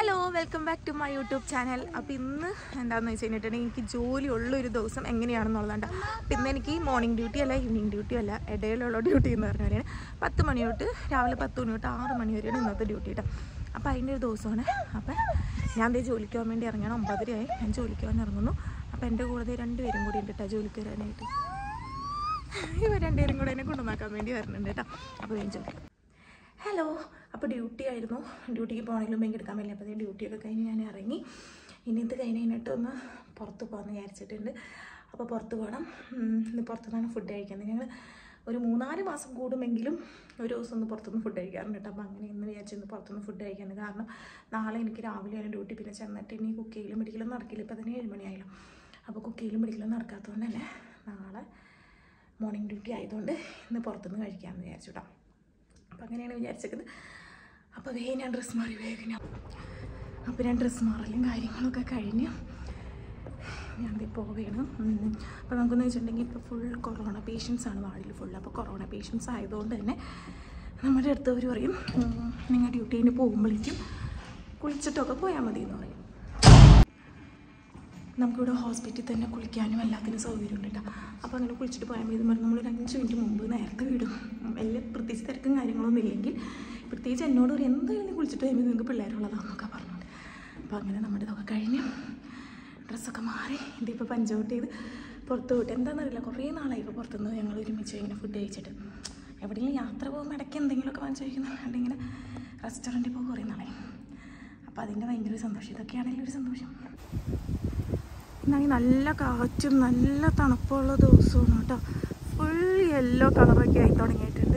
Hello welcome back to my YouTube channel അപ്പോൾ ഇന്ന് എന്താണെന്ന് വെച്ച് കഴിഞ്ഞിട്ടുണ്ടെങ്കിൽ എനിക്ക് ജോലി ഉള്ള ഒരു ദിവസം എങ്ങനെയാണെന്നുള്ളതാണ് അപ്പോൾ ഇന്ന് എനിക്ക് മോർണിംഗ് ഡ്യൂട്ടി അല്ല ഈവനിങ് ഡ്യൂട്ടി അല്ല ഇടയിലുള്ള ഡ്യൂട്ടി എന്ന് പറഞ്ഞ പോലെയാണ് പത്ത് മണി തൊട്ട് രാവിലെ പത്ത് മണി തൊട്ട് ആറ് മണി വരെയാണ് ഇന്നത്തെ ഡ്യൂട്ടി കേട്ടോ അപ്പോൾ അതിൻ്റെ ഒരു ദിവസമാണ് അപ്പോൾ ഞാൻ ദേ ജോലിക്ക് പോകാൻ വേണ്ടി ഇറങ്ങണം ഒമ്പതരയായി ഞാൻ ജോലിക്ക് പോകാൻ ഇറങ്ങുന്നു അപ്പോൾ എൻ്റെ കൂടെ ദേ രണ്ടുപേരും കൂടി ഉണ്ട് കേട്ടോ ജോലിക്ക് വരാനായിട്ട് ഇവർ രണ്ടുപേരും കൂടെ എന്നെ കൊണ്ടുവന്നാക്കാൻ വേണ്ടി വരുന്നുണ്ട് കേട്ടോ അപ്പോൾ ഞാൻ ചോദിക്കാം ഹലോ അപ്പോൾ ഡ്യൂട്ടി ആയിരുന്നു ഡ്യൂട്ടിക്ക് പോകണമെങ്കിലും ബാങ്ക് എടുക്കാൻ പറ്റില്ല അപ്പോൾ ഡ്യൂട്ടിയൊക്കെ കഴിഞ്ഞ് ഞാൻ ഇറങ്ങി ഇനി ഇത് കഴിഞ്ഞ് കഴിഞ്ഞിട്ട് ഒന്ന് പുറത്ത് പോകാമെന്ന് വിചാരിച്ചിട്ടുണ്ട് അപ്പോൾ പുറത്ത് പോകണം ഉം, ഇന്ന് പുറത്തുനിന്നാണ് ഫുഡ് കഴിക്കുന്നത് ഞങ്ങൾ ഒരു മൂന്നാല് മാസം കൂടുമെങ്കിലും ഒരു ദിവസം ഒന്ന് പുറത്തുനിന്ന് ഫുഡ് കഴിക്കാറുണ്ട് കേട്ടോ അപ്പോൾ അങ്ങനെ ഇന്ന് വിചാരിച്ചു ഇന്ന് പുറത്തുനിന്ന് ഫുഡ് കഴിക്കുന്നത് കാരണം നാളെ എനിക്ക് രാവിലെയാണ് ഡ്യൂട്ടി പിന്നെ ചെന്നിട്ട് ഇനി കുക്ക് ചെയ്യലും പിടിക്കലും നടക്കില്ല ഇപ്പോൾ തന്നെ ഏഴ് മണിയായല്ലോ അപ്പോൾ കുക്ക് ചെയ്യലും പിടിക്കലും നടക്കാത്തതുകൊണ്ട് തന്നെ നാളെ മോർണിംഗ് ഡ്യൂട്ടി ആയതുകൊണ്ട് ഇന്ന് പുറത്തുനിന്ന് കഴിക്കാമെന്ന് വിചാരിച്ചു കേട്ടോ അപ്പം അങ്ങനെയാണ് വിചാരിച്ചത് അപ്പോൾ വേഗം ഞാൻ ഡ്രസ്സ് മാറി വേഗം ഞാൻ അപ്പോൾ ഞാൻ ഡ്രസ്സ് മാറലും കാര്യങ്ങളൊക്കെ കഴിഞ്ഞ് ഞാനിത് പോവുകയാണ് അപ്പോൾ നമുക്കെന്ന് വെച്ചിട്ടുണ്ടെങ്കിൽ ഇപ്പോൾ ഫുൾ കൊറോണ പേഷ്യൻസ് ആണ് വാർഡിൽ ഫുൾ അപ്പോൾ കൊറോണ പേഷ്യൻസ് ആയതുകൊണ്ട് തന്നെ നമ്മുടെ അടുത്തവർ പറയും ഉം, നിങ്ങൾ ഡ്യൂട്ടി കഴിഞ്ഞ് പോകുമ്പോഴേക്കും കുളിച്ചിട്ടൊക്കെ പോയാൽ മതി എന്ന് പറയും നമുക്കിവിടെ ഹോസ്പിറ്റലിൽ തന്നെ കുളിക്കാനും എല്ലാത്തിനും സൗകര്യമുണ്ട് കേട്ടോ അപ്പോൾ അങ്ങനെ കുളിച്ചിട്ട് പോയാൽ മതി എന്ന് പറഞ്ഞ് നമ്മളൊരു അഞ്ച് മിനിറ്റ് മുമ്പ് നേരത്തെ വിടും വലിയ പ്രത്യേകിച്ച് തിരക്കും കാര്യങ്ങളൊന്നും ഇല്ലെങ്കിൽ പ്രത്യേകിച്ച് എന്നോട് ഒരു എന്തായാലും നീ കുളിച്ചിട്ട് കഴിയുമ്പോൾ നിങ്ങൾക്ക് പിള്ളേരുള്ളതാണെന്നൊക്കെ പറഞ്ഞിട്ട് അപ്പോൾ അങ്ങനെ നമ്മുടെ ഇതൊക്കെ കഴിഞ്ഞ് ഡ്രസ്സൊക്കെ മാറി ഇതിപ്പോൾ പഞ്ചൗട്ട് ചെയ്ത് പുറത്ത് പോയിട്ട് എന്താണെന്നറിയില്ല കുറേ നാളായി ഇപ്പോൾ പുറത്തുനിന്ന് ഞങ്ങൾ ഒരുമിച്ച് ഇങ്ങനെ ഫുഡ് കഴിച്ചിട്ട് എവിടെയെങ്കിലും യാത്ര പോകുമ്പോൾ ഇടയ്ക്ക് എന്തെങ്കിലുമൊക്കെ വാങ്ങിച്ച് കഴിക്കുന്നുണ്ട് ഇങ്ങനെ റെസ്റ്റോറൻറ്റിൽ പോകും കുറേ നാളായി അപ്പോൾ അതിൻ്റെ ഭയങ്കര ഒരു സന്തോഷം ഇതൊക്കെയാണെങ്കിലും ഒരു സന്തോഷം എന്നാണെങ്കിൽ നല്ല കാറ്റും നല്ല തണുപ്പുള്ള ദിവസവും കേട്ടോ ഫുൾ യെല്ലോ കളറൊക്കെ ആയി തുടങ്ങിയിട്ടുണ്ട്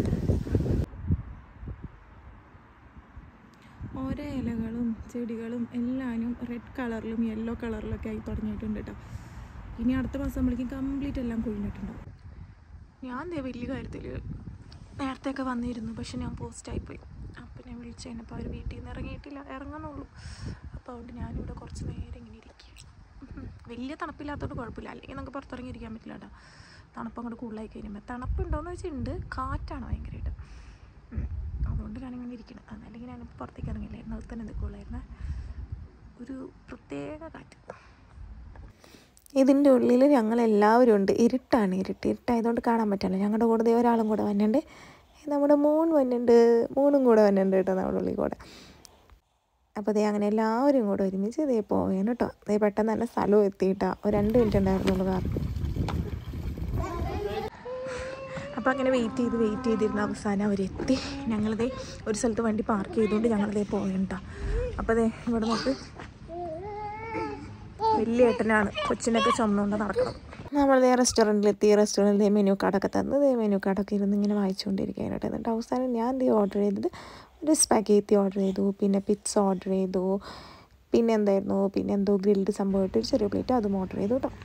ഓരോ ഇലകളും ചെടികളും എല്ലാനും റെഡ് കളറിലും യെല്ലോ കളറിലൊക്കെ ആയി തുടങ്ങിയിട്ടുണ്ട് കേട്ടോ ഇനി അടുത്ത മാസം നമ്മളേക്കും കംപ്ലീറ്റ് എല്ലാം കൊഴിഞ്ഞിട്ടുണ്ടാവും ഞാൻ ദേ വലിയ കാര്യത്തിൽ നേരത്തെയൊക്കെ വന്നിരുന്നു പക്ഷെ ഞാൻ പോസ്റ്റായിപ്പോയി അപ്പോൾ ഞാൻ വിളിച്ചു കഴിഞ്ഞപ്പോൾ അവർ വീട്ടിൽ നിന്ന് ഇറങ്ങിയിട്ടില്ല ഇറങ്ങണുള്ളൂ അപ്പോൾ അതുകൊണ്ട് ഞാനിവിടെ കുറച്ച് നേരം ഇങ്ങനെ ഇരിക്കുക വലിയ തണുപ്പില്ലാത്തതുകൊണ്ട് കുഴപ്പമില്ല അല്ലെങ്കിൽ നമുക്ക് പുറത്തിറങ്ങി ഇരിക്കാൻ പറ്റില്ല കേട്ടോ തണുപ്പ് അങ്ങോട്ട് കൂടുതലായി കഴിയുമ്പോൾ തണുപ്പുണ്ടോയെന്ന് വെച്ചാൽ ഉണ്ട് കാറ്റാണ് ഭയങ്കരമായിട്ട് ഉം. അതുകൊണ്ട് ഞാനിങ്ങനെ ഇരിക്കണം അതല്ലെങ്കിൽ ഞാനിപ്പോൾ പുറത്തേക്ക് ഇറങ്ങില്ലായിരുന്നു അത് തന്നെ നിൽക്കുള്ളായിരുന്നു ഒരു പ്രത്യേക കാറ്റ് ഇതിൻ്റെ ഉള്ളിൽ ഞങ്ങൾ എല്ലാവരും ഉണ്ട് ഇരുട്ടാണ് ഇരുട്ട് ഇരുട്ടായതുകൊണ്ട് കാണാൻ പറ്റില്ല ഞങ്ങളുടെ കൂടെ ദേ ഒരാളും കൂടെ വന്നിട്ടുണ്ട് നമ്മുടെ മൂൺ വന്നിട്ടുണ്ട് മൂണും കൂടെ വന്നിട്ടുണ്ട് കേട്ടോ നമ്മുടെ ഉള്ളിൽ കൂടെ അപ്പോൾ ദേ അങ്ങനെ എല്ലാവരും കൂടെ ഒരുമിച്ച് ദേ പോവേണ് കേട്ടോ ദേ പെട്ടെന്ന് തന്നെ സ്ഥലവും എത്തിയിട്ടാ ഒരു രണ്ട് മിനിറ്റ് ഉണ്ടായിരുന്നുള്ളൂ കാരണം അപ്പോൾ അങ്ങനെ വെയിറ്റ് ചെയ്ത് വെയിറ്റ് ചെയ്തിരുന്ന അവസാനം അവരെത്തി ഞങ്ങളിതേ ഒരു സ്ഥലത്ത് വണ്ടി പാർക്ക് ചെയ്തുകൊണ്ട് ഞങ്ങളിതേ പോകണ്ട അപ്പോൾ ദേ ഇവിടെ നോക്ക് വലിയ ഏട്ടനാണ് കൊച്ചിനൊക്കെ ചുമന്നുകൊണ്ട് നടക്കണം നമ്മൾ ദേ റെസ്റ്റോറൻറ്റിലെത്തി റെസ്റ്റോറൻറ്റിൽ മെനു കാർഡൊക്കെ തന്ന് ദേ മെനു കാർഡൊക്കെ ഇരുന്ന് ഇങ്ങനെ വായിച്ചുകൊണ്ടിരിക്കാനായിട്ട് എന്നിട്ട് അവസാനം ഞാൻ ദേ ഓർഡർ ചെയ്തത് ഒരു സ്പഗേത്തി ഓർഡർ ചെയ്തു പിന്നെ പിസ്സ ഓർഡർ ചെയ്തു പിന്നെ എന്തായിരുന്നു പിന്നെ എന്തോ ഗ്രിൽഡ് സംഭവമായിട്ട് ഒരു ചെറിയ പ്ലേറ്റ് അതും ഓർഡർ ചെയ്തു കേട്ടോ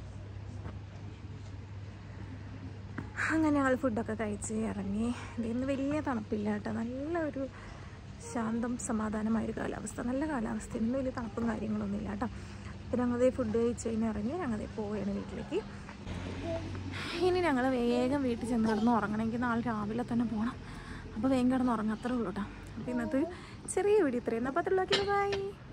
അങ്ങനെ ഞങ്ങൾ ഫുഡൊക്കെ കഴിച്ച് ഇറങ്ങി ഇന്ന് വലിയ തണുപ്പില്ല കേട്ടോ നല്ല ഒരു ശാന്തം സമാധാനമായൊരു കാലാവസ്ഥ നല്ല കാലാവസ്ഥ ഇന്ന് വലിയ തണുപ്പും കാര്യങ്ങളൊന്നും ഇല്ല കേട്ടോ അപ്പോൾ ഞങ്ങളതേ ഫുഡ് കഴിച്ച് കഴിഞ്ഞ് ഇറങ്ങി ഞങ്ങളതേ പോവുകയാണ് വീട്ടിലേക്ക് ഇനി ഞങ്ങൾ വേഗം വീട്ടിൽ ചെന്ന് കിടന്ന് ഉറങ്ങണമെങ്കിൽ നാളെ രാവിലെ തന്നെ പോകണം അപ്പോൾ വേഗം കിടന്ന് ഉറങ്ങാം അത്രേ ഉള്ളൂ കേട്ടോ അപ്പോൾ ഇന്നത്തെ ചെറിയ വീഡിയോ ഇത്രയും എന്നാൽ പത്തുള്ളാക്കി ബൈ